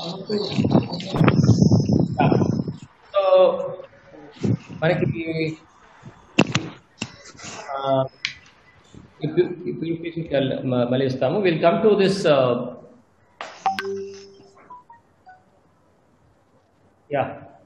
So మనకి మళ్ళీ ఇస్తాము will come to this yeah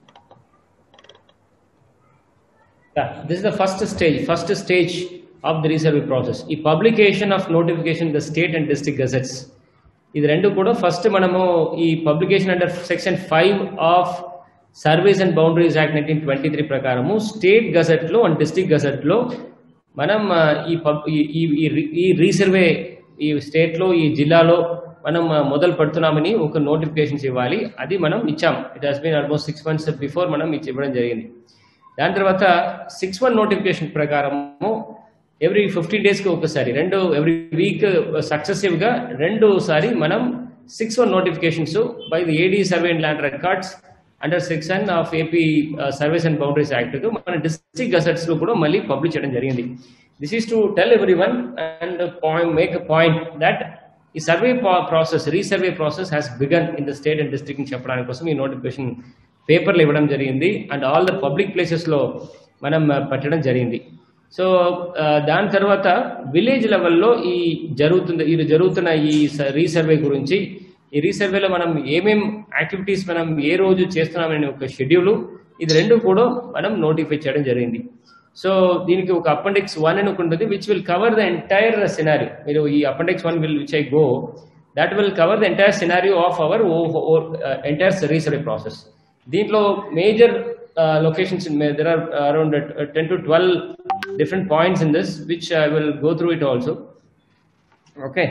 Yeah, this is the first stage, first stage of the resurvey process. ఈ publication of notification the state and district gazettes ఇది రెండు కూడా first మనము ఈ publication under section five of service and boundaries act nineteen twenty three ప్రకారము state గజెట్లో and district గజెట్లో మనం ఆ, ఈ పబ్ ఈ- ఈ ఈ రీ- ఈ రీసర్వే ఈ స్టేట్లో ఈ జిల్లాలో మనం ఆ, మొదలు పెడుతున్నామని ఒక నోటిఫికేషన్స్ ఇవ్వాలి అది మనం ఇచ్చాం it has been almost six months before మనం ఇచ్చి ఇవ్వడం జరిగింది దాని తర్వాత సిక్స్ వన్ నోటిఫికేషన్ ప్రకారము ఎవ్రీ ఫిఫ్టీన్ డేస్కి ఒకసారి రెండు ఎవ్రీ వీక్ సక్సెసివ్గా రెండుసారి మనం six one notifications by the AD survey and land records under section of AP service and boundaries act మన డిస్ట్రిక్ట్ గసెట్స్ లో కూడా మళ్ళీ పబ్లిష్ చేయడం జరిగింది this is to tell every one and point make a point that ఈ survey process resurvey process has begun in the state and district అని చెప్పడానికి కోసం ఈ నోటిఫికేషన్ పేపర్లు ఇవ్వడం జరిగింది అండ్ ఆల్ ద పబ్లిక్ ప్లేసెస్లో మనం uh, పెట్టడం జరిగింది సో దాని తర్వాత విలేజ్ లెవెల్లో ఈ జరుగుతుంది ఇది జరుగుతున్న ఈ రీసర్వే గురించి ఈ రీసర్వేలో మనం ఏమేం యాక్టివిటీస్ మనం ఏ రోజు చేస్తున్నామనే ఒక షెడ్యూల్ ఇది రెండు కూడా మనం నోటిఫై చేయడం జరిగింది సో దీనికి ఒక అపెండిక్స్ వన్ అని ఒకటి ఉంటుంది which will cover the entire scenario మీరు ఈ appendix one will which I go that will cover the entire scenario of our entire resurvey process దీంట్లో major locations there are around ten to twelve different points in this which I will go through it also okay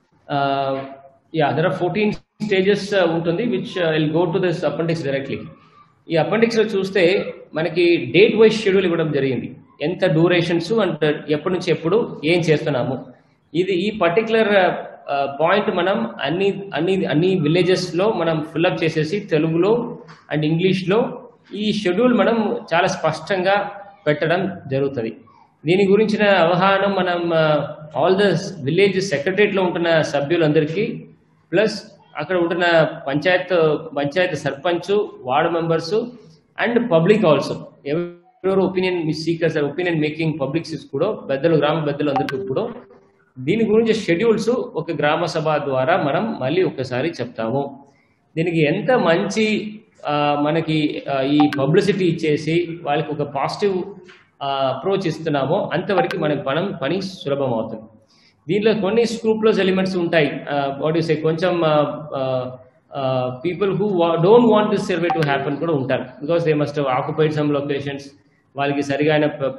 yeah there are fourteen stages ఉంటుంది which will go to this appendix directly ఈ appendix లో చూస్తే మనకి date wise schedule ఇవ్వడం జరిగింది ఎంత durations and ఎప్పటి నుంచి ఎప్పుడు ఏం చేస్తున్నాము ఇది ఈ పర్టికులర్ పాయింట్ మనం అన్ని అన్ని అన్ని విలేజెస్ లో మనం ఫిల్అప్ చేసేసి తెలుగులో అండ్ ఇంగ్లీష్ లో ఈ షెడ్యూల్ మనం చాలా స్పష్టంగా పెట్టడం జరుగుతుంది దీని గురించిన అవగాహన మనం ఆల్ ద విలేజ్ సెక్రటరియట్లో ఉంటున్న సభ్యులందరికీ ప్లస్ అక్కడ ఉంటున్న panchayat panchayat sarpanch ward members and public also ఎవరెవరు opinion seekers opinion making publics కూడా పెద్దలు గ్రామ పెద్దలు అందరికీ కూడా దీని గురించి షెడ్యూల్స్ ఒక గ్రామ సభ ద్వారా మనం మళ్ళీ ఒకసారి చెప్తాము దీనికి ఎంత మంచి ఆ, మనకి ఆ, ఈ పబ్లిసిటీ ఇచ్చేసి వాళ్ళకి ఒక పాజిటివ్ అప్రోచ్ ఇస్తున్నామో అంతవరకు మనకి మనం పని సులభం అవుతుంది దీంట్లో కొన్ని స్క్రూప్లోస్ ఎలిమెంట్స్ ఉంటాయి వాట్ సే కొంచెం people who don't want this survey to happen కూడా ఉంటారు because they must occupied some locations వాళ్ళకి సరిగా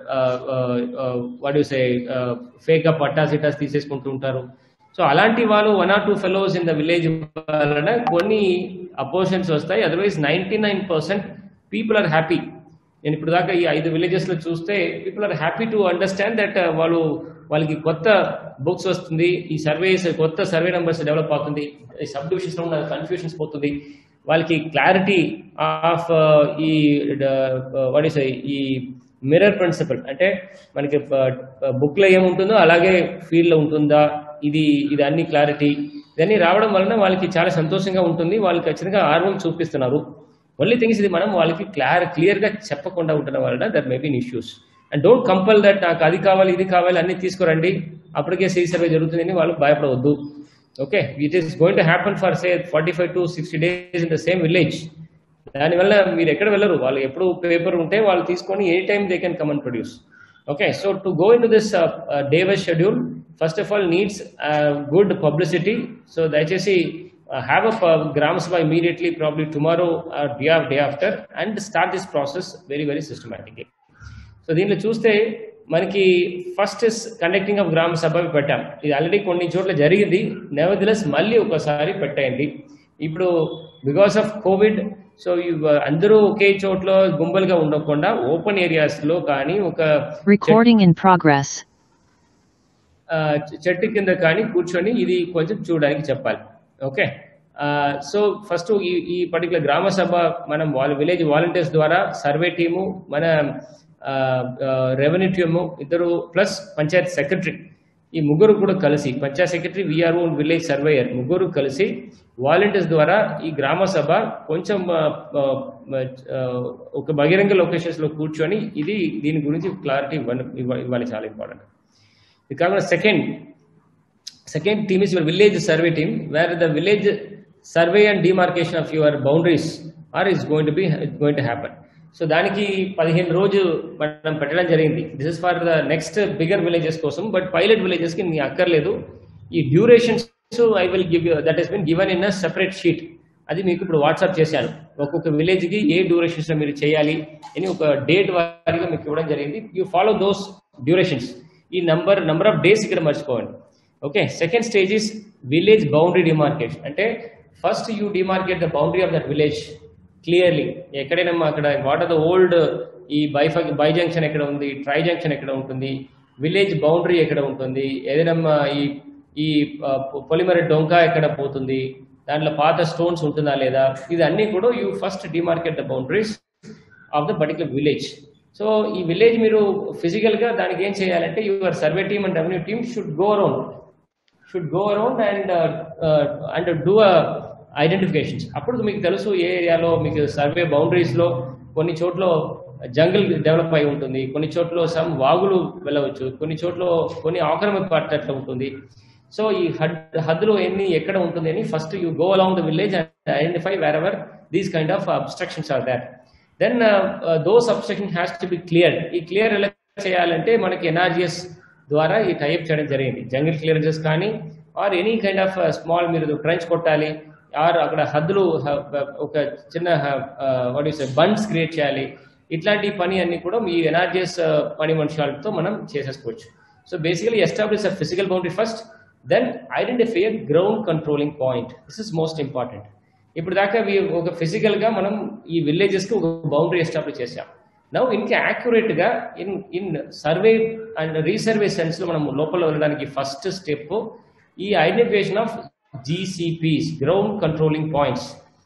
వాట్ సే ఫేక్ పట్టాస్ ఇటాస్ తీసేసుకుంటూ ఉంటారు సో అలాంటి వాళ్ళు one or two fellows in the village వలన కొన్ని అపోజిషన్స్ వస్తాయి otherwise ninety nine percent people are happy నేను ఇప్పుడు దాకా ఈ ఐదు విలేజెస్ లో చూస్తే people are happy to understand that వాళ్ళు వాళ్ళకి కొత్త బుక్స్ వస్తుంది ఈ సర్వేస్ కొత్త సర్వే నెంబర్స్ డెవలప్ అవుతుంది ఈ సబ్ డివిజన్స్ లో ఉన్న కన్ఫ్యూషన్స్ పోతుంది వాళ్ళకి క్లారిటీ ఆఫ్ ఈ వాట్ ఈస్ ఈ మిర్రర్ ప్రిన్సిపల్ అంటే మనకి బుక్ లో ఏముంటుందో అలాగే ఫీల్డ్ లో ఉంటుందా ఇది ఇది అన్ని క్లారిటీ ఇవన్నీ రావడం వలన వాళ్ళకి చాలా సంతోషంగా ఉంటుంది వాళ్ళకి ఖచ్చితంగా ఆర్వం చూపిస్తున్నారు ఓన్లీ థింగ్స్ ఇది మనం వాళ్ళకి క్లార్ క్లియర్ గా చెప్పకుండా ఉండడం వలన there may been issues and don't compel that నాకు అది కావాలి ఇది కావాలి అన్ని తీసుకురండి అప్పటికే సీ సర్వే జరుగుతుందని వాళ్ళు భయపడవద్దు okay it is going to happen for say forty five to sixty days in the same village దానివల్ల మీరు ఎక్కడ వెళ్ళరు వాళ్ళు ఎప్పుడు పేపర్ ఉంటే వాళ్ళు తీసుకొని ఏ time they can come and produce okay so to go in to this day wise schedule first of all needs good publicity so దయచేసి have a grama sabha immediately probably tomorrow day of day after and start this process very very systematically so దీంట్లో చూస్తే మనకి first conducting of గ్రామ సభ పెట్టాం ఇది already కొన్ని చోట్ల జరిగింది నెవర్దిలెస్ మళ్ళీ ఒకసారి పెట్టేయండి ఇప్పుడు బికాస్ ఆఫ్ కోవిడ్ సో అందరూ ఒకే చోట్ల గుంపులుగా ఉండకుండా ఓపెన్ ఏరియాస్ లో కానీ ఒక Recording in progress. ఆ, చెట్టు కింద కానీ కూర్చొని ఇది కొంచెం చూడడానికి చెప్పాలి ఓకే సో ఫస్ట్ ఈ ఈ పర్టికులర్ గ్రామ సభ మనం వాళ్ళ విలేజ్ వాలంటీర్స్ ద్వారా సర్వే టీము మన రెవెన్యూ టీము ఇద్దరు ప్లస్ పంచాయత్ సెక్రటరీ ఈ ముగ్గురు కూడా కలిసి panchayat secretary VRO village surveyor ముగ్గురు కలిసి వాలంటీర్స్ ద్వారా ఈ గ్రామ సభ కొంచెం ఆ, ఆ, ఆ, ఒక బహిరంగ లొకేషన్స్ లో కూర్చొని ఇది దీని గురించి క్లారిటీ ఇవ్వాలి చాలా ఇంపార్టెంట్ ఇది కాకుండా second second team is your village survey team where the village survey and demarcation of your boundaries are is going to be going to happen so దానికి పదిహేను రోజు మనం పెట్టడం జరిగింది this is for the next bigger villages కోసం but pilot villages కి నీ అక్కర్లేదు ఈ durations I will give that has been given in a separate sheet అది మీకు ఇప్పుడు వాట్సాప్ చేశాను ఒక్కొక్క విలేజ్ కి ఏ డ్యూరేషన్స్ లో మీరు చేయాలి అని ఒక డేట్ వారీగా మీకు ఇవ్వడం జరిగింది యూ ఫాలో దోస్ డ్యూరేషన్స్ ఈ నంబర్ నంబర్ ఆఫ్ డేస్ ఇక్కడ మర్చిపోండి okay second stage is village boundary demarcation అంటే first you demarcate the boundary of that village clearly ఎక్కడైనా మా అక్కడ వాట్ ఆర్ ద ఓల్డ్ ఈ బైఫ బై జంక్షన్ ఎక్కడ ఉంది ట్రై జంక్షన్ ఎక్కడ ఉంటుంది విలేజ్ బౌండరీ ఎక్కడ ఉంటుంది ఏదైనా మా ఈ ఈ ఆ, పొ- పొలిమర డొంక ఎక్కడ పోతుంది దాంట్లో పాత స్టోన్స్ ఉంటుందా లేదా ఇది అన్ని కూడా you first demarcate the boundaries of the particular village so ఈ విలేజ్ మీరు ఫిజికల్ గా దానికి ఏం చేయాలంటే your survey team and revenue team should go around should go around and and do identifications అప్పుడు మీకు తెలుసు ఏ ఏరియాలో మీకు సర్వే బౌండరీస్ లో కొన్ని చోట్ల జంగిల్ డెవలప్ అయి ఉంటుంది కొన్ని చోట్ల సమ్ వాగులు వెళ్ళవచ్చు కొన్ని చోట్ల కొన్ని ఆక్రమ పట్టట్లు ఉంటుంది సో ఈ హడ్ హద్దులో ఎన్ని ఎక్కడ ఉంటుంది అని first you go along the village and identify wherever these kind of obstructions are that then those obstruction has to be clear ఈ క్లియర్ ఎలా చేయాలంటే మనకి ఎన్ఆర్జిఎస్ ద్వారా ఈ టైప్ చేయడం జరిగింది జంగిల్ క్లియరెన్సెస్ కానీ or any kind of small మీరు ట్రెంచ్ కొట్టాలి ఆర్ అక్కడ హద్దులు హ- ఒక చిన్న వాట్ ఈస్ బండ్స్ క్రియేట్ చేయాలి ఇట్లాంటి పని అన్ని కూడా మీ ఎన్ఆర్జిఎస్ పని మనుషులతో మనం చేసేసుకోవచ్చు so basically establish a physical boundary first then identify ground controlling point this is most important ఇప్పుడు దాకా we- ఒక ఫిజికల్ గా మనం ఈ విలేజెస్ కి ఒక బౌండరీ ఎస్టాబ్లిష్ చేసాం నవ్ ఇంకా యాక్యురేట్ గా in in survey and resurvey sense లో మనం లోపల వెళ్ళడానికి ఫస్ట్ స్టెప్ ఈ identification of GCPs ground controlling points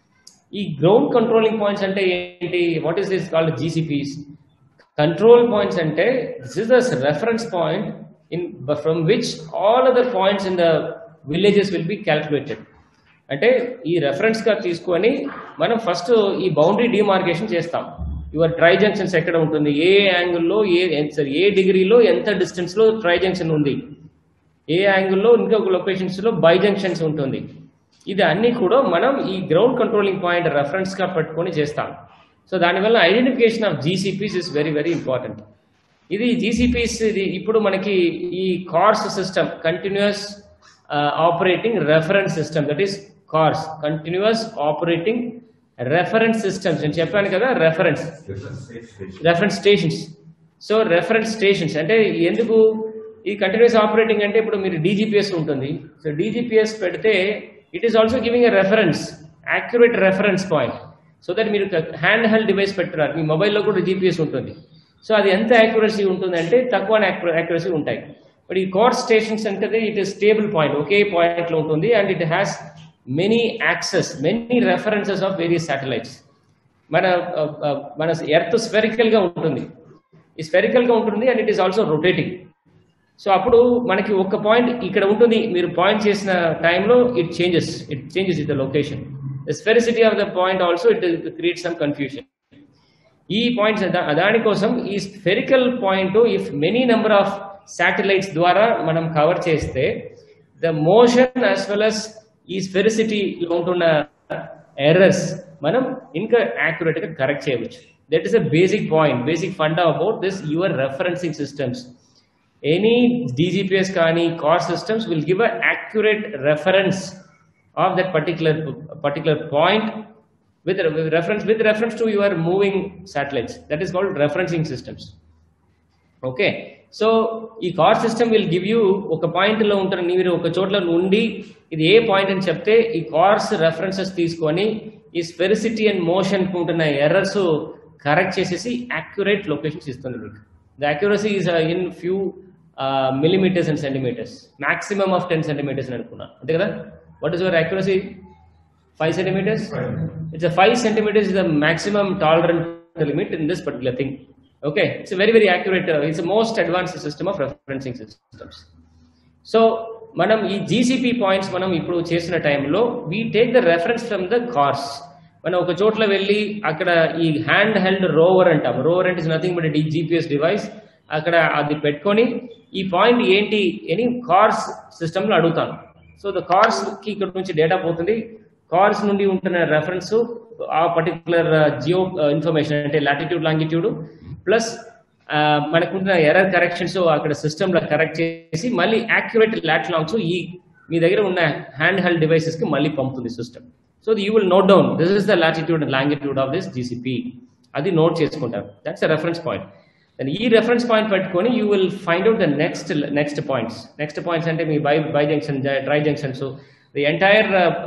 ఈ గ్రౌండ్ కంట్రోలింగ్ పాయింట్స్ అంటే ఏంటి what is this called GCPs control points అంటే this is the reference point in from which all other points in the villages will be calculated అంటే ఈ reference గా తీసుకొని మనం first ఈ బౌండరీ డిమార్కేషన్ చేస్తాం యువర్ ట్రై జంక్షన్స్ ఎక్కడ ఉంటుంది ఏ యాంగిల్లో ఏ సారీ ఏ డిగ్రీలో ఎంత డిస్టెన్స్ లో ట్రై జంక్షన్ ఉంది ఏ యాంగిల్లో ఇంకొక లొకేషన్స్ లో బై జంక్షన్స్ ఉంటుంది ఇది అన్ని కూడా మనం ఈ గ్రౌండ్ కంట్రోలింగ్ పాయింట్ రెఫరెన్స్ గా పెట్టుకొని చేస్తాం సో దానివల్ల identification of GCPs is very very important ఇది జీసీపీస్ ఇది ఇప్పుడు మనకి ఈ CORS system continuous operating reference system that is CORS continuous operating reference systems నేను చెప్పాను కదా reference reference stations so reference stations అంటే ఎందుకు ఈ కంటిన్యూస్ ఆపరేటింగ్ అంటే ఇప్పుడు మీరు డీజీపీఎస్ ఉంటుంది సో డీజీపీఎస్ పెడితే it is also giving a reference accurate reference point so that మీరు హ్యాండ్ హెల్డ్ డివైస్ పెట్టున్నారు మీ మొబైల్లో కూడా జీపీఎస్ ఉంటుంది సో అది ఎంత యాక్యురసీ ఉంటుంది అంటే తక్కువ యాక్యురసీ ఉంటాయి బట్ ఈ కోర్ స్టేషన్స్ అంటే ఇట్ ఇస్ స్టేబుల్ పాయింట్ ఒకే పాయింట్ లో ఉంటుంది and it has many access many references of various satellites మన ఆ, ఆ, మన ఎర్త్ స్పెరికల్ గా ఉంటుంది ఈ స్పెరికల్ గా ఉంటుంది and it is also rotating so అప్పుడు మనకి ఒక పాయింట్ ఇక్కడ ఉంటుంది మీరు పాయింట్ చేసిన టైంలో it changes it changes it the location the sphericity of the point also it create some confusion ఈ పాయింట్స్ దానికోసం ఈ spherical point if many number of satellites ద్వారా మనం కవర్ చేస్తే the motion as well as ఈ స్పెరిసిటీలో ఉంటున్న errors మనం ఇంకా యాక్యురేట్ గా కరెక్ట్ చేయవచ్చు that is a basic point basic funda about this your referencing systems any DGPS కానీ కార్ systems will give a accurate reference of that particular particular point with with reference with reference to your moving satellites that is called referencing systems okay so ఈ కార్ system will give you ఒక point లో ఉంటారు మీరు ఒక చోట్ల ఉండి ఇది ఏ పాయింట్ అని చెప్తే ఈ కార్స్ రెఫరెన్సెస్ తీసుకొని ఈ స్పెరిసిటీ అండ్ మోషన్ ఉంటున్న ఎర్రర్స్ కరెక్ట్ చేసేసి యాక్యురేట్ లొకేషన్స్ ఇస్తుంది మీకు the accuracy is in few millimeters and centimeters maximum of ten centimeters అని అనుకున్నాను అంతే కదా what is your accuracy five centimeters it's a five centimeters is the maximum tolerant limit in this particular thing okay it's a very very accurate uh, it's the most advanced system of referencing systems so మనం ఈ GCP points మనం ఇప్పుడు చేసిన టైంలో we take the reference from the CORS మనం ఒక చోట్ల వెళ్ళి అక్కడ ఈ హ్యాండ్ హెల్డ్ రోవర్ అంటాం రోవర్ అంటే is nothing but D GPS device అక్కడ అది పెట్టుకొని ఈ పాయింట్ ఏంటి అని కార్స్ సిస్టంలో అడుగుతాను సో ద కార్స్ కి ఇక్కడ నుంచి డేటా పోతుంది కార్స్ నుండి ఉంటున్న రెఫరెన్స్ ఆ పర్టికులర్ జియో ఇన్ఫర్మేషన్ అంటే లాటిట్యూడ్ లాంగిట్యూడ్ ప్లస్ మనకుంటున్న ఎర్రర్ కరెక్షన్స్ అక్కడ సిస్టమ్ లో కరెక్ట్ చేసి మళ్ళీ యాక్యురేట్ లాట్ లాంగ్స్ ఈ మీ దగ్గర ఉన్న హ్యాండ్ హెల్డ్ డివైసెస్ కి మళ్ళీ పంపుతుంది system so you will note down this is the latitude and longitude of this GCP అది నోట్ చేసుకుంటారు దట్స్ రెఫరెన్స్ పాయింట్ ఈ రెఫరెన్స్ పాయింట్ పెట్టుకొని you will find out the next next points next points అంటే మీ by by junction tri junctions the entire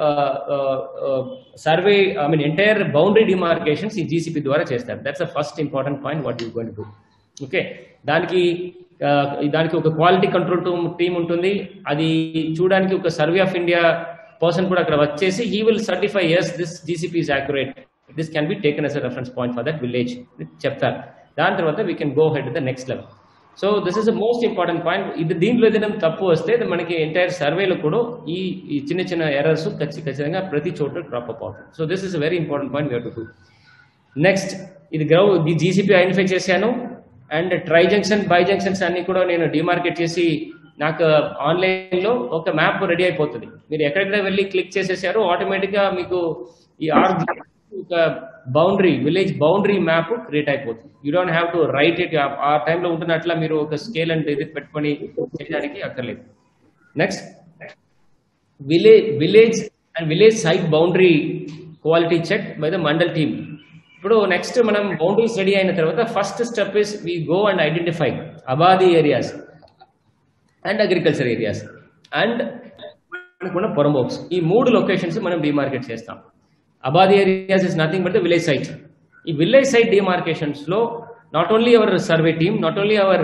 survey I mean entire boundary demarcations ఈ GCP ద్వారా చేస్తారు that's the first important point what you going to okay దానికి దానికి ఒక quality control team ఉంటుంది అది చూడడానికి ఒక సర్వే ఆఫ్ ఇండియా పర్సన్ కూడా అక్కడ వచ్చేసి he will certify as this GCP is accurate this can be taken as reference point for that village చెప్తారు దాని తర్వాత we can go head the next level so this is the most important point ఇది దీంట్లో ఏదైనా తప్పు వస్తే మనకి entire సర్వేలో కూడా ఈ ఈ చిన్న చిన్న ఎర్రర్స్ ఖచ్చితంగా ప్రతి చోట డ్రాప్ అప్ అవుతుంది so this is very important point we to do next ఇది గ్రౌ ఈ జీసీపీ ఐడెంటిఫై చేశాను and tri junction by junctions అన్ని కూడా నేను డిమార్కెట్ చేసి నాకు ఆన్లైన్లో ఒక మ్యాప్ రెడీ అయిపోతుంది మీరు ఎక్కడెక్కడ వెళ్ళి క్లిక్ చేసేసారో ఆటోమేటిక్గా మీకు ఈ ఆర్ ఒక boundary village boundary map create అయిపోతుంది you don't have to write it ఆ టైంలో ఉంటున్నట్ల మీరు ఒక స్కేల్ అండ్ ఇది పెట్టుకొని చేయడానికి అక్కర్లేదు next village village and village site boundary quality check by the mandal team ఇప్పుడు నెక్స్ట్ మనం బౌండరీస్ రెడీ అయిన తర్వాత first step is we go and identify abadi areas and agriculture areas and మనకున్న పొరంబోక్స్ ఈ మూడు లొకేషన్స్ మనం డిమార్కెట్ చేస్తాం abadi areas is nothing but the village site ఈ విలేజ్ సైట్ డిమార్కేషన్స్ లో not only our survey team not only our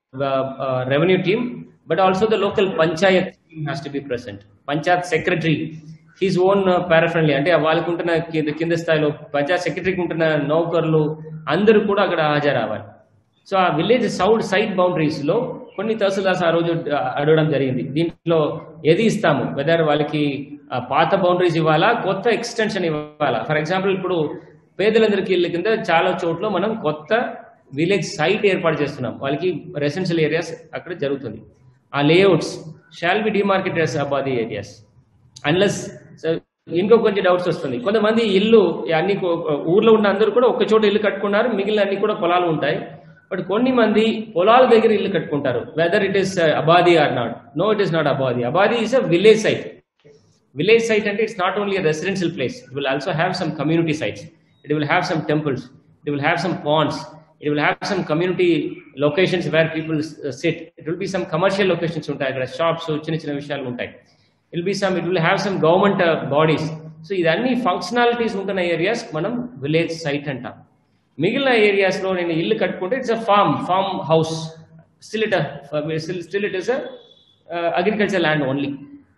revenue team but also the local panchayat has to be present panchayat secretary his own పారాఫ్రెండ్లీ అంటే వాళ్ళకు ఉంటున్న కింద కింద స్థాయిలో పంచాయత్ సెక్రటరీకి ఉంటున్న నౌకర్లు అందరూ కూడా అక్కడ హాజరవ్వాలి సో ఆ విలేజ్ సౌడ్ సైట్ బౌండరీస్ లో కొన్ని తహసీల్దార్స్ ఆ రోజు అడగడం జరిగింది దీంట్లో ఏది ఇస్తాము వెదర్ వాళ్ళకి పాత బౌండరీస్ ఇవ్వాలా కొత్త ఎక్స్టెన్షన్ ఇవ్వాలా ఫర్ ఎగ్జాంపుల్ ఇప్పుడు పేదలందరికీ ఇళ్ళ కింద చాలా చోట్ల మనం కొత్త విలేజ్ సైట్ ఏర్పాటు చేస్తున్నాం వాళ్ళకి రెసిడెన్షియల్ ఏరియాస్ అక్కడ జరుగుతుంది ఆ layouts shall be demarcated abadi areas unless ఇంకో కొంచెం డౌట్స్ వస్తుంది కొంతమంది ఇల్లు అన్ని ఊర్లో ఉన్న అందరూ కూడా ఒక చోట ఇల్లు కట్టుకున్నారు మిగిలిన అన్ని కూడా పొలాలు ఉంటాయి బట్ కొన్ని మంది పొలాల దగ్గర ఇల్లు కట్టుకుంటారు whether it is abadi or not no it is not abadi abadi is a village site village site అంటే it's not only residential place it will also have some community sites it will have some temples it will have some ponds it will have some community locations where people sit it will be some commercial locations ఉంటాయి అక్కడ shops చిన్న చిన్న విషయాలు ఉంటాయి it be some it will have some government bodies so ఇదన్నీ functionalities ఉంటున్న areas మనం village site అంటాం మిగిలిన ఏరియాస్ లో నేను ఇల్లు కట్టుకుంటే it's a farm farm house still it still it is agriculture land only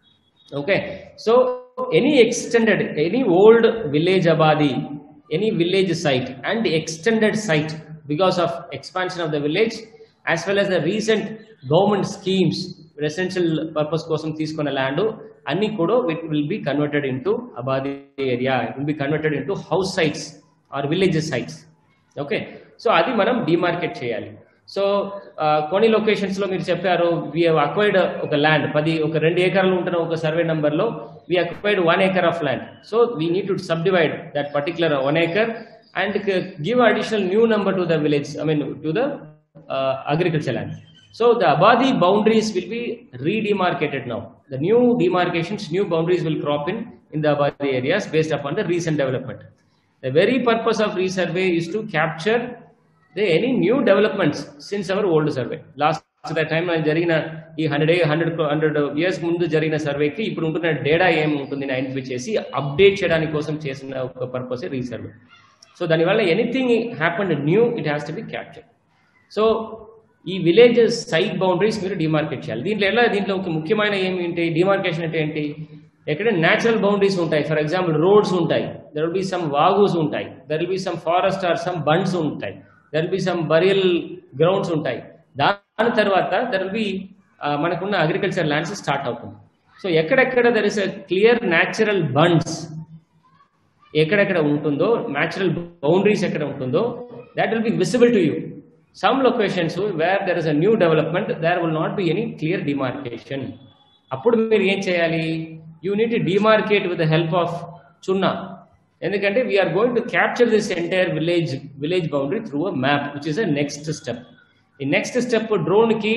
okay so any extended any old village abadi any village site and extended site because of expansion of the village as well as the recent government schemes residential purpose కోసం తీసుకున్న land అన్ని కూడా it will be converted into abadi area it will be converted into house sites or villages sites okay so అది మనం demarcate చేయాలి so కొన్ని locations లో మీరు చెప్పారు వి అక్వైర్డ్ ఒక ల్యాండ్ పది ఒక రెండు ఏకర్లు ఉంటున్న ఒక సర్వే నంబర్ లో we acquired one acre of land so we need to subdivide that particular one acre and give additional new number to the village I mean to the agriculture land so the abadi boundaries will be redemarcated now the new demarcations new boundaries will crop in in the abadi areas based upon the recent development the very purpose of resurvey is to capture the any new developments since our old survey last time జరిగిన ఈ hundred hundred hundred years ముందు జరిగిన సర్వేకి ఇప్పుడు ఉంటున్న data ఏం ఉంటుంది identify చేసి update చేయడానికి కోసం చేసిన ఒక పర్పస్ రీసర్వే సో దానివల్ల anything happen new it has to be capture so ఈ విలేజెస్ సైట్ బౌండరీస్ మీరు డిమార్కెట్ చేయాలి దీంట్లో ఎలా దీంట్లో ఒక ముఖ్యమైన ఏమి ఏంటి డిమార్కేషన్ అంటే ఏంటి ఎక్కడ న్యాచురల్ బౌండరీస్ ఉంటాయి ఫర్ ఎగ్జాంపుల్ రోడ్స్ ఉంటాయి దర్ విల్ బి సమ్ వాగుస్ ఉంటాయి there will be some forest or some bunds ఉంటాయి there will be some burial grounds ఉంటాయి దాని తర్వాత దర్ విల్ బి మనకున్న అగ్రికల్చర్ ల్యాండ్స్ స్టార్ట్ అవుతుంది సో ఎక్కడెక్కడ there is a clear natural bunds ఎక్కడెక్కడ ఉంటుందో న్యాచురల్ బౌండరీస్ ఎక్కడ ఉంటుందో that will be visible to you some locations where there is a new development there will not be any clear demarcation అప్పుడు మీరు ఏం చేయాలి you need demarcate with the help of చున్నా ఎందుకంటే we are going to capture this entire village village boundary through a map which is a next step ఈ next step డ్రోన్కి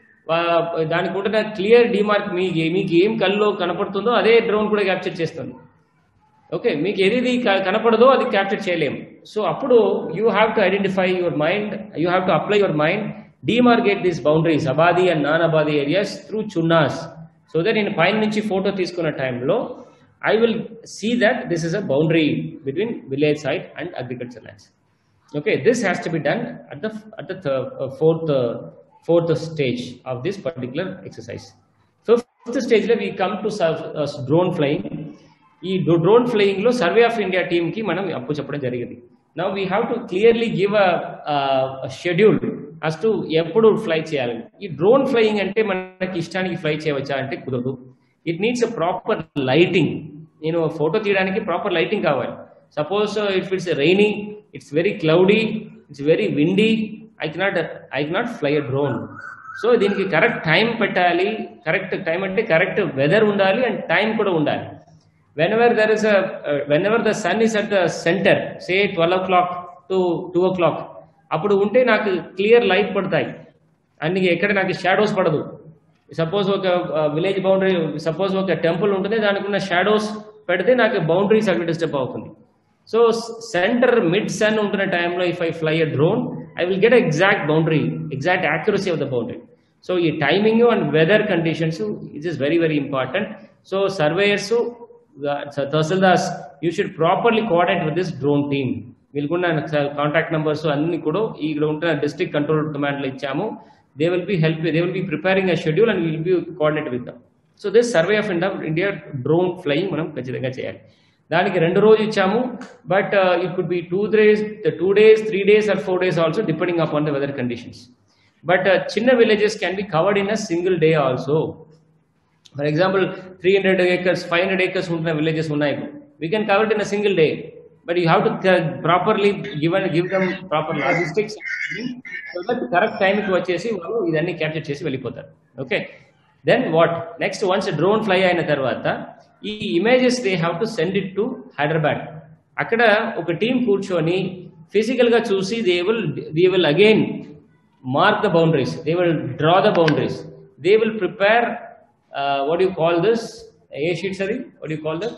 దానికి ఉంటున్న క్లియర్ డిమార్క్ మీకు మీకు ఏం కల్లో కనపడుతుందో అదే డ్రోన్ కూడా క్యాప్చర్ చేస్తుంది ఓకే మీకు ఏది క- కనపడదో అది క్యాప్చర్ చేయలేము సో అప్పుడు you have to identify your mind you have to apply your mind demarcate these boundaries abadi and non abadi areas through చున్నాస్ సో దట్ నేను పైన నుంచి ఫోటో తీసుకున్న టైంలో I will see that this is a boundary between village side and agriculture lands okay this has to be done at the at the th- uh, fourth uh, fourth stage of this particular exercise fifth stage లో we come to surf, uh, drone flying ఈ drone flying లో survey of India team కి మనం అప్పు చెప్పడం జరిగింది now we have to clearly give a schedule as to ఎప్పుడు ఫ్లై చేయాలి ఈ డ్రోన్ ఫ్లయింగ్ అంటే మనకి ఇష్టానికి ఫ్లై చేయవచ్చా అంటే కుదరదు it needs a proper lighting నేను ఫోటో తీయడానికి ప్రాపర్ లైటింగ్ కావాలి suppose if it's rainy it's very cloudy it's very windy I cannot I cannot fly a drone so దీనికి కరెక్ట్ టైం పెట్టాలి కరెక్ట్ టైం అంటే correct weather ఉండాలి and time కూడా ఉండాలి whenever there is a uh, whenever the sun is at the center say 12 o'clock to 2 o'clock అప్పుడు ఉంటే నాకు clear light పడతాయి అన్ని ఎక్కడ నాకు షాడోస్ పడదు సపోజ్ ఒక విలేజ్ బౌండరీ సపోజ్ ఒక టెంపుల్ ఉంటుంది దానికి ఉన్న షాడోస్ పెడితే నాకు బౌండరీస్ అక్కడ డిస్టర్బ్ అవుతుంది సో సెంటర్ మిడ్ సన్ ఉంటున్న టైంలో if I fly a drone I will get exact boundary exact accuracy of the boundary so ఈ timing and weather conditions it is very very important so surveyors tahsildars you should properly coordinate with this drone team వీళ్ళకున్న contact numbers అన్ని కూడా ఇక్కడ ఉంటున్న district control కమాండ్లో ఇచ్చాము they will be help they will be preparing a schedule and will be coordinate with them so this survey of India India drone flying మనం ఖచ్చితంగా చేయాలి దానికి రెండు రోజు ఇచ్చాము but it could be two days two days three days or four days also depending upon the weather conditions but చిన్న villages can be covered in a single day also for example three hundred acres five hundred acres ఉంటున్న విలేజెస్ ఉన్నాయి we can cover in a single day but you have to properly give and give dum proper logistics so that correct టైంకి వచ్చేసి వాళ్ళు ఇదన్నీ capture చేసి వెళ్ళిపోతారు okay then what next once drone fly అయిన తర్వాత ఈ images they have to send it to Hyderabad అక్కడ ఒక టీం కూర్చొని ఫిజికల్ గా చూసి they will they will again mark the boundaries they will draw the boundaries they will prepare what you call this a sheets అది what you call the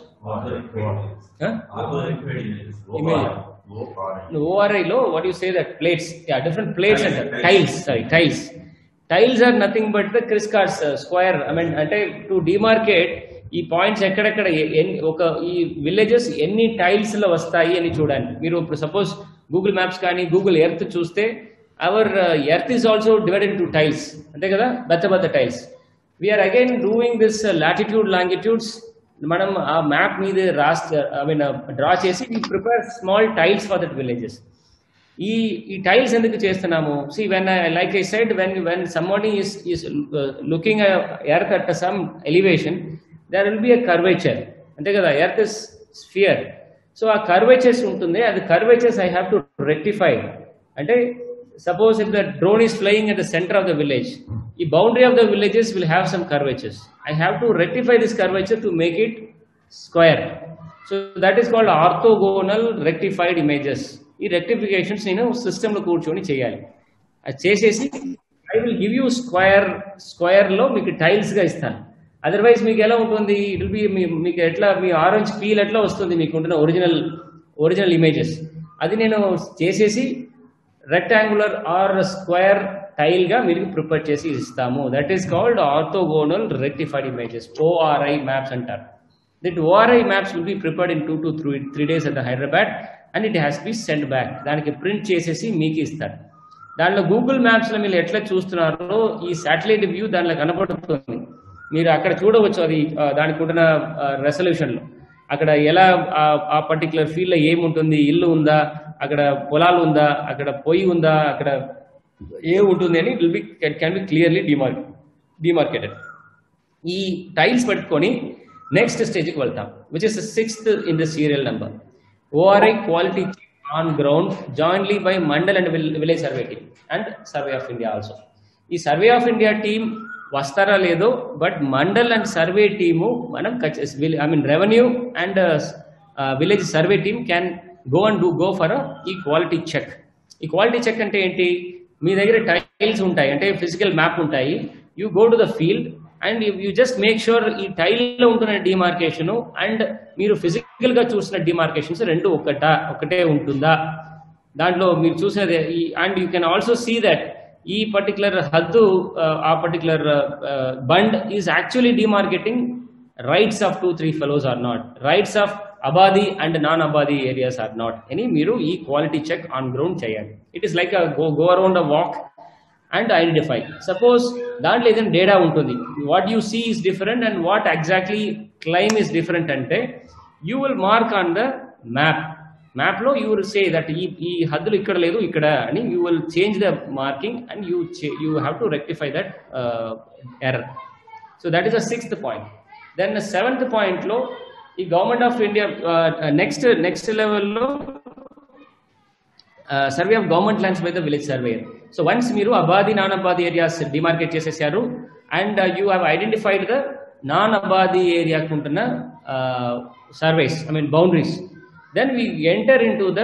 ORI లో what you say that plates, yeah, different plates and tiles, sorry, tiles. Tiles are nothing but the crisscross uh, square. I mean, అంటే to demarcate ఈ points ఎక్కడెక్కడ ఎ- ఎన్ని- ఒక ఈ villages ఎన్ని tiles లో వస్తాయి అని చూడండి మీరు ఇప్పుడు సపోజ్ గూగుల్ మ్యాప్స్ కానీ గూగుల్ ఎర్త్ చూస్తే our earth is also divided to tiles అంతే కదా బెత్త బెత్త tiles we are again doing this latitude longitudes మనం ఆ మ్యాప్ మీద రాస్తే ఐ మీన్ డ్రా చేసి we prepare small tiles for that villages ఈ ఈ టైల్స్ ఎందుకు చేస్తున్నాము see when like I side when when somebody is is looking earth at some elevation there will be a curvature అంతే కదా earth is sphere so ఆ curvatures ఉంటుంది అది curvatures I have to rectify అంటే suppose if the drone is flying at the centre of the village ఈ boundary of the villages will have some curvatures I have to rectify this curvature to make it square so that is called orthogonal rectified images ఈ rectifications నేను సిస్టంలో కూర్చొని చేయాలి అది చేసేసి I will give you square స్క్వేర్లో మీకు టైల్స్గా ఇస్తాను అదర్వైజ్ మీకు ఎలా ఉంటుంది ఇట్ విల్ బి మీకు ఎట్లా మీ ఆరెంజ్ పీల్ ఎట్లా వస్తుంది మీకు ఉంటున్న ఒరిజినల్ ఒరిజినల్ ఇమేజెస్ అది నేను చేసేసి రెక్టాంగులర్ ఆర్ స్క్వేర్ టైల్ గా మీరు ప్రిపేర్ చేసి ఇస్తాము that is called orthogonal rectified images ORI maps అంటారు that ORI maps will be prepared in two to three three days at Hyderabad and it has be send back దానికి print చేసేసి మీకు ఇస్తారు దాంట్లో గూగుల్ మ్యాప్స్ లో మీరు ఎట్లా చూస్తున్నారో ఈ శాటిలైట్ వ్యూ దాంట్లో కనపడుతుంది మీరు అక్కడ చూడవచ్చు అది ఆ, దానికి ఉంటున్న రెసల్యూషన్ లో అక్కడ ఎలా ఆ- ఆ పర్టికులర్ ఫీల్డ్ లో ఏముంటుంది ఇల్లు ఉందా అక్కడ పొలాలు ఉందా అక్కడ పొయ్యి ఉందా అక్కడ ఏ ఉంటుంది అని will be can be clearly demark demarcated ఈ టైల్స్ పెట్టుకొని నెక్స్ట్ స్టేజ్కి వెళ్తాం which is sixth in the serial number ORI quality on ground jointly by mandal and village survey team and survey of India also ఈ survey of India team వస్తారా లేదో but mandal and survey team మనం I mean revenue and village survey team can go and do go for ఈ quality check ఈ quality check అంటే ఏంటి మీ దగ్గర టైల్స్ ఉంటాయి అంటే ఫిజికల్ మ్యాప్ ఉంటాయి you go to the field and you just make sure ఈ టైల్లో ఉంటున్న డిమార్కేషన్ అండ్ మీరు ఫిజికల్ గా చూసిన డిమార్కేషన్స్ రెండు ఒకట ఒకటే ఉంటుందా దాంట్లో మీరు చూసినది and you can also see that ఈ పర్టికులర్ హద్దు ఆ particular bund is actually demarcating rights of two three fellows or not rights of abadi and non abadi areas or not అని మీరు ఈ క్వాలిటీ చెక్ ఆన్ గ్రౌండ్ చేయాలి it is like go go around a walk and identify suppose దాంట్లో ఏదైనా data ఉంటుంది what you see is different and what exactly claim is different అంటే you will mark on the map మ్యాప్లో you will say that ఈ ఈ హద్దులు ఇక్కడ లేదు ఇక్కడ అని you will change the marking and you you have to rectify that error so that is the sixth point then seventh పాయింట్లో ఈ government of India next next లెవెల్లో survey of government lands by the village surveyor so once మీరు abadi non abadi areas demarcate చేసేసారు and you have identified the non అబాది ఏరియాకు ఉంటున్న surveys I mean boundaries then we enter into the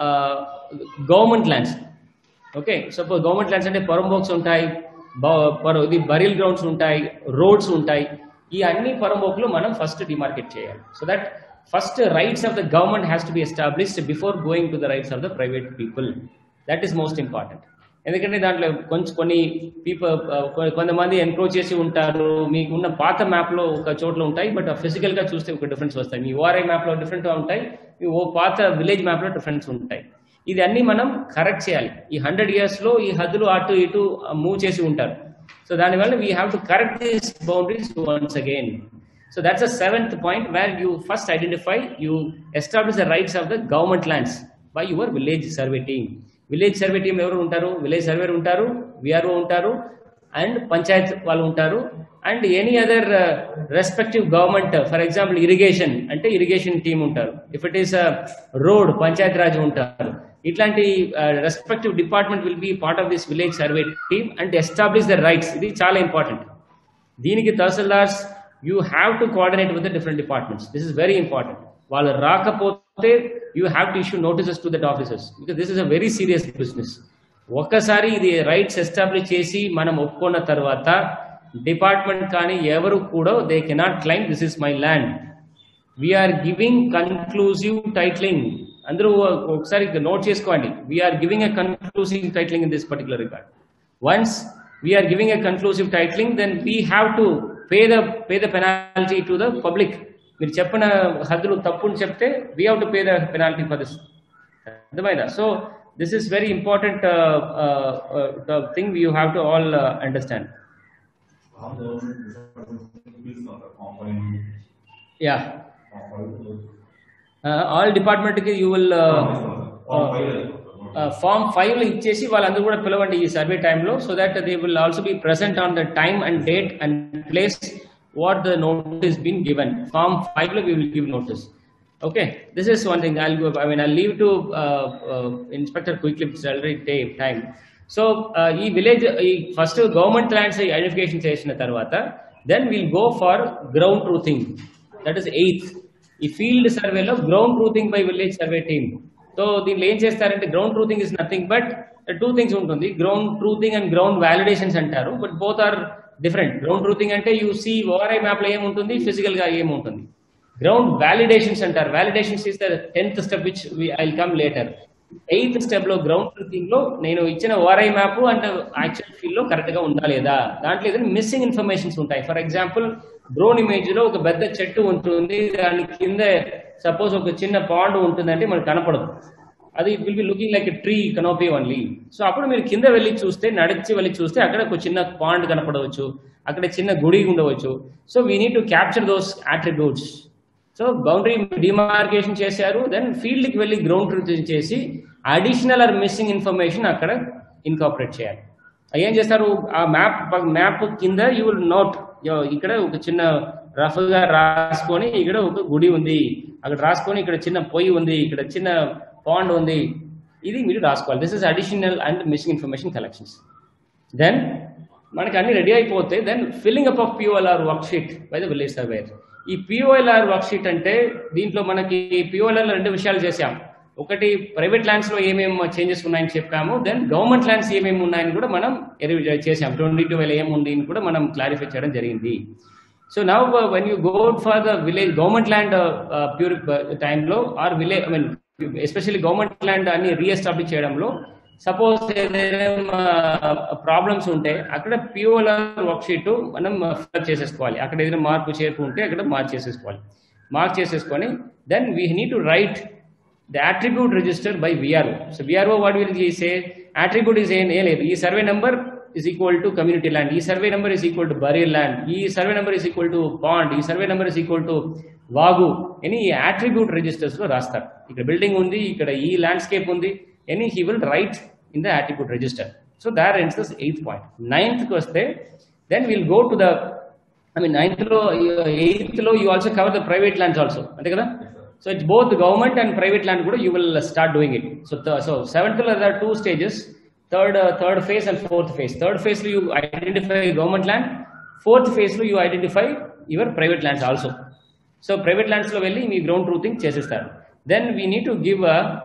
government lands okay suppose government lands అంటే పొరంబోక్స్ ఉంటాయి ఇది బరిల్ grounds ఉంటాయి roads ఉంటాయి ఈ అన్ని పొరంబోకులు మనం ఫస్ట్ డిమార్కెట్ చేయాలి so that first rights of the government has to be established before going to the rights of the private people that is most important ఎందుకంటే దాంట్లో కొంచెం కొన్ని పీపుల్ కొంతమంది ఎన్క్రోచ్ చేసి ఉంటారు మీకు ఉన్న పాత మ్యాప్లో ఒక చోట్ల ఉంటాయి బట్ ఫిజికల్గా చూస్తే ఒక డిఫరెన్స్ వస్తాయి మీ ఓఆర్ఐ మ్యాప్లో డిఫరెంట్గా ఉంటాయి మీ ఓ పాత విలేజ్ మ్యాప్లో డిఫరెన్స్ ఉంటాయి ఇది అన్ని మనం కరెక్ట్ చేయాలి ఈ హండ్రెడ్ ఇయర్స్లో ఈ హద్దులు అటు ఇటు మూవ్ చేసి ఉంటారు సో దానివల్ల we have to correct these boundaries once again so that's a seventh point where you first identify you establish the rights of the government lands by your village survey team village survey team ఎవరు ఉంటారు village surveyor ఉంటారు VRO ఉంటారు and panchayat వాళ్ళు ఉంటారు and any other respective government for example irrigation అంటే irrigation team ఉంటారు if it is road panchayat Raj ఉంటారు ఇట్లాంటి respective department will be part of this village survey team and establish the rights ఇది చాలా ఇంపార్టెంట్ దీనికి tahsildars you have to coordinate with the different departments this is very important వాళ్ళు రాకపోతే you have to issue notices to that officers because this is a very serious business ఒక్కసారి ఇది rights establish చేసి మనం ఒప్పుకున్న తర్వాత డిపార్ట్మెంట్ కానీ ఎవరు కూడా they cannot claim this is my land we are giving conclusive titling అందరూ ఒకసారి నోట్ చేసుకోండి we are giving a conclusive titling in this particular record once we are giving a conclusive titling then we have to pay the pay the penalty to the public మీరు చెప్పిన హద్దులు తప్పుని చెప్తే we have to pay the penalty for this అర్థమైందా so this is very important thing you have to all understand yeah all డిపార్ట్మెంట్కి you will form five ఇచ్చేసి వాళ్ళందరూ కూడా పిలవండి ఈ సర్వే టైంలో so that they will also be present on the time and date and place what the notice been given form five లో we will give notice okay this is one thing I I mean I leave to inspector quickly already time so ఈ village ఈ first government lands identification చేసిన తర్వాత then will go for ground truthing that is eighth ఈ field సర్వేలో ground truthing by village survey team so దీనిలో ఏం చేస్తారంటే ground truthing is nothing but two things ఉంటుంది ground truthing and ground validations అంటారు but both are different ground truthing అంటే you see ORI map లో ఏముంటుంది ఫిజికల్ గా ఏముంటుంది గ్రౌండ్ వ్యాలిడేషన్స్ అంటారు validations is the tenth step which I come later eighth step లో ground truthing లో నేను ఇచ్చిన ORI map and actual field లో కరెక్ట్ గా ఉందా లేదా దాంట్లో ఏదైనా మిస్సింగ్ ఇన్ఫర్మేషన్స్ ఉంటాయి ఫర్ ఎగ్జాంపుల్ డ్రోన్ ఇమేజ్ లో ఒక పెద్ద చెట్టు ఉంటుంది దాని కింద సపోజ్ ఒక చిన్న పాండ్ ఉంటుందంటే మనకు కనపడదు అది will be looking like a tree canopy only so అప్పుడు మీరు కింద వెళ్ళి చూస్తే నడిచి వెళ్ళి చూస్తే అక్కడ ఒక చిన్న పాండ్ కనపడవచ్చు అక్కడ చిన్న గుడి ఉండవచ్చు so we need to capture those attributes so boundary demarcation చేశారు దెన్ ఫీల్డ్కి వెళ్ళి గ్రౌండ్ ట్రూత్ చేసి అడిషనల్ ఆర్ మిస్సింగ్ ఇన్ఫర్మేషన్ అక్కడ ఇన్కాపరేట్ చేయాలి ఏం చేస్తారు ఆ మ్యాప్ మ్యాప్ కింద యూ విల్ నోట్ ఇక్కడ ఒక చిన్న రఫ్ గా రాసుకొని ఇక్కడ ఒక గుడి ఉంది అక్కడ రాసుకొని ఇక్కడ చిన్న పొయ్యి ఉంది ఇక్కడ చిన్న పాండ్ ఉంది ఇది మీరు రాసుకోవాలి this is additional and missing information collections then మనకి అన్ని రెడీ అయిపోతే then filling up of POLR work sheet by the village surveyor ఈ పిఓఎల్ఆర్ వర్క్ షీట్ అంటే దీంట్లో మనకి పిఓఎల్ఆర్ రెండు విషయాలు చేశాం ఒకటి ప్రైవేట్ ల్యాండ్స్ లో ఏమేమి చేంజెస్ ఉన్నాయని చెప్పాము దెన్ గవర్నమెంట్ ల్యాండ్స్ ఏమేమి ఉన్నాయని కూడా మనం ఎరివ్ చేసాం ట్వంటీ టూ వేల ఏముంది అని కూడా మనం క్లారిఫై చేయడం జరిగింది so now when you go for the village government land pure టైంలో or village I mean especially government land అన్ని రీఎస్టాబ్లిష్ చేయడంలో సపోజ్ ఏదైనా ప్రాబ్లమ్స్ ఉంటే అక్కడ పిఓఎల్ఆర్ వర్క్ షీట్ మనం ఫిల్అప్ చేసేసుకోవాలి అక్కడ ఏదైనా మార్పు చేర్పు ఉంటే అక్కడ మార్క్ చేసేసుకోవాలి మార్క్ చేసేసుకొని then we need to write the attribute register by VRO so VRO what will say attribute is ఏం ఏం లేదు ఈ survey number is equal to community land ఈ survey number is equal to burial land ఈ survey number is equal to pond ఈ survey number is equal to వాగు అని ఈ అట్రిబ్యూట్ రిజిస్టర్స్ లో రాస్తారు ఇక్కడ బిల్డింగ్ ఉంది ఇక్కడ ఈ ల్యాండ్స్కేప్ ఉంది అని he will write in the attribute register so there ends the eighth point ninth కి వస్తే then will go to the I mean ninth లో ఎయిత్ లో you also cover the private lands also అంతే కదా so it's both government and private land కూడా you will start doing it so so seventh లో there two stages third third phase and fourth phase third phase లో you identify government land fourth phase లో you identify your private lands also so private lands లో వెళ్ళి మీ ground truthing చేసేస్తారు then we need to give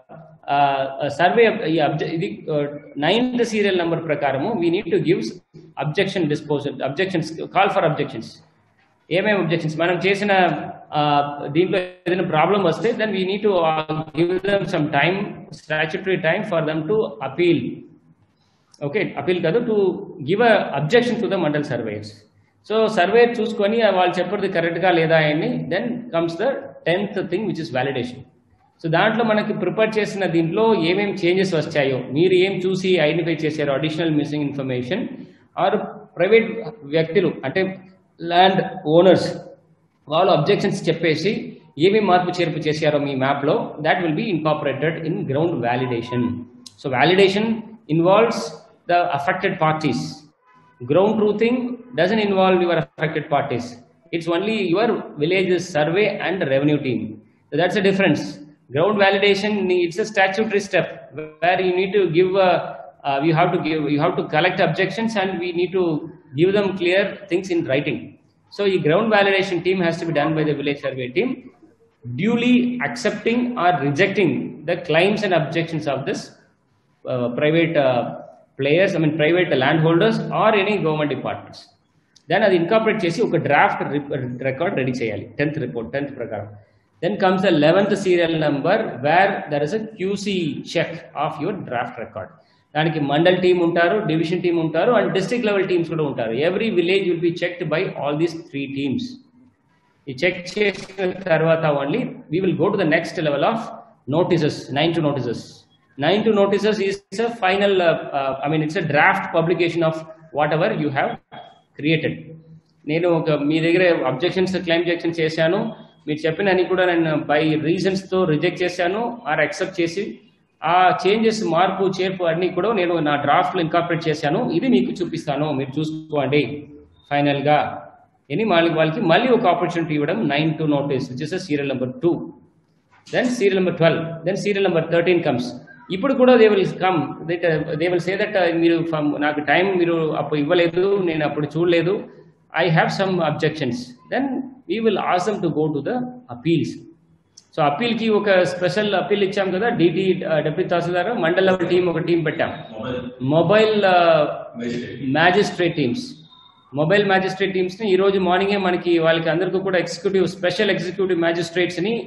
survey ఇది ninth serial number ప్రకారము we need to give objection disposal objections call for objections ఏమేమి objections మనం చేసిన దీంట్లో ఏదైనా ప్రాబ్లం వస్తే then we need to give them some time statutory time for them to appeal okay appeal కాదు to give a objection to the mandal surveyors so survey చూసుకొని వాళ్ళు చెప్పేది కరెక్ట్గా లేదా అని then comes the tenth thing which is validation so దాంట్లో మనకి prepare చేసిన దీంట్లో ఏమేమి చేంజెస్ వచ్చాయో మీరు ఏం చూసి ఐడెంటిఫై చేశారో additional missing information or private వ్యక్తులు అంటే ల్యాండ్ ఓనర్స్ వాళ్ళు అబ్జెక్షన్స్ చెప్పేసి ఏమి మార్పు చేర్పు చేశారో మీ మ్యాప్లో that will be incorporated in ground validation so validation involves the affected parties ground truthing doesn't involve your affected parties it's only your village's survey and revenue team so that's the difference ground validation it's a statutory step where you need to give a, uh, you have to give you have to collect objections and we need to give them clear things in writing so the ground validation team has to be done by the village survey team duly accepting or rejecting the claims and objections of this uh, private uh, players, I mean private landholders or any government departments. దెన్ అది incorporate చేసి ఒక draft record ready చేయాలి tenth report tenth ప్రకారం then comes the eleventh serial number where there is a QC check of your draft record దానికి mandal team ఉంటారు division team ఉంటారు and district level teams కూడా ఉంటారు every village will be checked by all these three teams ఈ check చేసిన తర్వాత only we will go to the next level of notices nine to notices nine to notices is a final uh, uh, i mean it's a draft publication of whatever you have created నేను ఒక మీ దగ్గర objections claim జెక్షన్ చేశాను మీరు చెప్పిన అని కూడా నేను by reasons తో రిజెక్ట్ చేశాను ఆర్ యాక్సెప్ట్ చేసి ఆ చేంజెస్ మార్పు చేర్పు అన్ని కూడా నేను నా డ్రాఫ్ట్ లో ఇన్కాపరేట్ చేశాను ఇది మీకు చూపిస్తాను మీరు చూసుకోండి ఫైనల్ గా అని వాళ్ళకి వాళ్ళకి మళ్ళీ ఒక ఆపర్చునిటీ ఇవ్వడం nine to notice which is serial number two then serial number twelve then serial number thirteen comes ఇప్పుడు కూడా they will come they will say that మీరు నాకు టైం మీరు అప్పుడు ఇవ్వలేదు నేను అప్పుడు చూడలేదు I have some objections then we will ask them to go to the appeals so అపీల్కి ఒక స్పెషల్ అపీల్ ఇచ్చాం కదా DT deputy tahsildar mandal level team ఒక టీం పెట్టాం mobile magistrate teams mobile magistrate teams ని ఈ రోజు మార్నింగే మనకి వాళ్ళకి అందరికీ కూడా ఎగ్జిక్యూటివ్ స్పెషల్ ఎగ్జిక్యూటివ్ మ్యాజిస్ట్రేట్స్ ని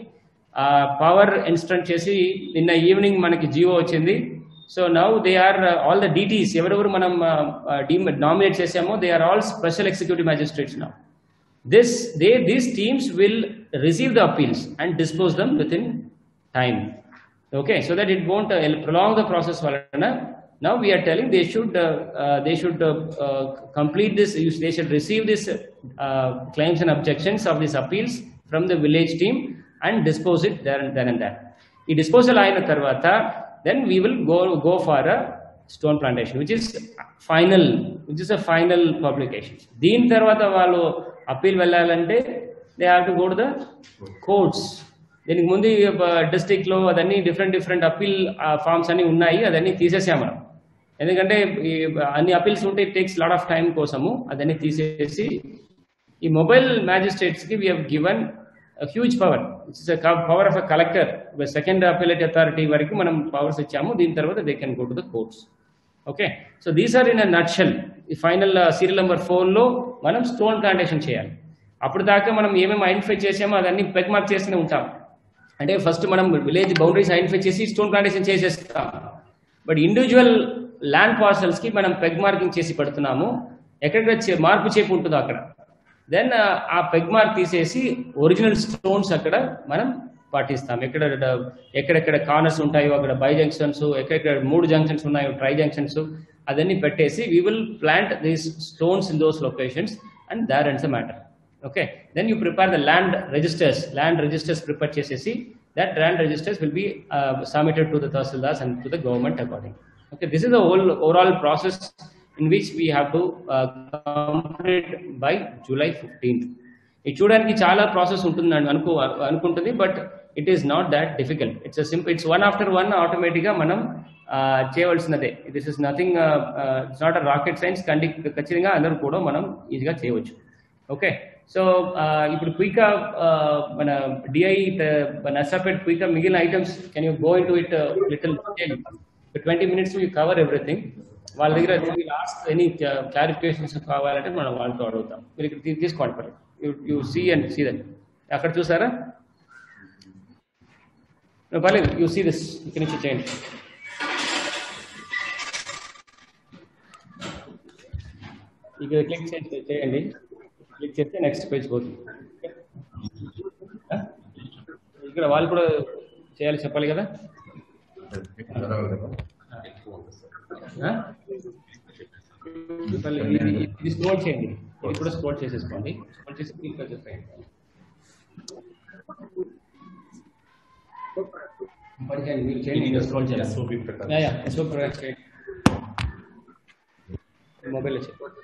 పవర్ ఇన్స్టెంట్ చేసి నిన్న ఈవినింగ్ మనకి జియో వచ్చింది so now they are all the DTs ఎవరెవరు మనం నామినేట్ చేసామో they are all special executive magistrates now this they these teams will receive the appeals and dispose them within time okay so that it won't uh, prolong the process valana now we are telling they should uh, uh, they should uh, uh, complete this they should receive this uh, claims and objections of these appeals from the village team and dispose it there and then and there ఈ disposal అయిన తర్వాత then we will go go for a stone plantation which is final which is a final publication దీని తర్వాత వాళ్ళు appeal వెళ్ళాలంటే they have to go to the courts దీనికి ముందు district లో అదన్నీ డిఫరెంట్ డిఫరెంట్ అప్పీల్ ఫార్మ్స్ అన్ని ఉన్నాయి అదన్నీ తీసేసాం మనం ఎందుకంటే ఈ అన్ని అప్పీల్స్ ఉంటే it takes lot of time కోసము అదన్నీ తీసేసి ఈ మొబైల్ మ్యాజిస్ట్రేట్స్ కి we given huge power it's power of a collector second appellate authority వరకు మనం పవర్స్ ఇచ్చాము దీని తర్వాత they can go to the courts okay so these are in a nutshell ఈ ఫైనల్ సీరియల్ నెంబర్ ఫోర్లో మనం stone plantation చేయాలి అప్పుడు దాకా మనం ఏమేమి ఐడెంటిఫై చేసామో అదన్నీ పెగ్ మార్క్ చేస్తూనే ఉంటాం అంటే ఫస్ట్ మనం విలేజ్ బౌండరీస్ ఐడెంటిఫై చేసి స్టోన్ ప్లాంటేషన్ చేసేస్తాం బట్ ఇండివిజువల్ ల్యాండ్ పార్సల్స్ కి మనం పెగ్ మార్కింగ్ చేసి పెడుతున్నాము ఎక్కడెక్కడ చే- మార్పు చేపు ఉంటుందో అక్కడ దెన్ ఆ పెగ్ మార్క్ తీసేసి ఒరిజినల్ స్టోన్స్ అక్కడ మనం పాటిస్తాం ఎక్కడ ఎక్కడెక్కడ కార్నర్స్ ఉంటాయో అక్కడ బై జంక్షన్స్ ఎక్కడెక్కడ మూడు జంక్షన్స్ ఉన్నాయో ట్రై జంక్షన్స్ అదన్నీ పెట్టేసి we will plant these stones in those locations and there ends the matter okay then you prepare the land registers land registers prepare చేసేసి that land registers will be submitted to the tahsildars and to the government according okay this is the whole overall process in which we have to complete by July fifteenth ఇది చూడడానికి చాలా process ఉంటుంది అని అనుకో అనుకుంటుంది but it is not that difficult it's simple it's one after one ఆటోమేటిక్గా మనం ఆ, చేయవలసినదే this is nothing it's not a rocket science కండి ఖచ్చితంగా అందరూ కూడా మనం ఈజీగా చేయవచ్చు ఓకే సో ఇప్పుడు క్విక్ మన డిఐ నర్సాపేట్ క్విక్ మిగిలిన items can you go in to it little twenty minutes you cover everything వాళ్ళ దగ్గర లాస్ట్ ఎనీ క్లారిఫికేషన్స్ కావాలంటే మనం వాళ్ళతో అడుగుతాం మీరు ఇక్కడ తీ- తీసుకోండి పర్లేదు you you see and see that అక్కడ చూసారా No, పర్లేదు యూ సీ దిస్ ఇక్కడి నుంచి చేయండి ఇక్కడ క్లిక్ చేయండి క్లిక్ చేస్తే నెక్స్ట్ పేజ్ పోతుంది ఆ? ఇక్కడ వాళ్ళు కూడా చేయాలి చెప్పాలి కదా ఆ? మళ్ళీ ఇది ఇది స్క్రోల్ చేయండి ఇది కూడా స్క్రోల్ చేసేసుకోండి స్క్రోల్ చేసి క్లిక్ చేసేయండి పడిచేయండి మీరు చేయండి స్క్రోల్ చేయాలి SOP ప్రకారం. యా యా SOP ప్రకారం చేయండి మొబైల్ వచ్చి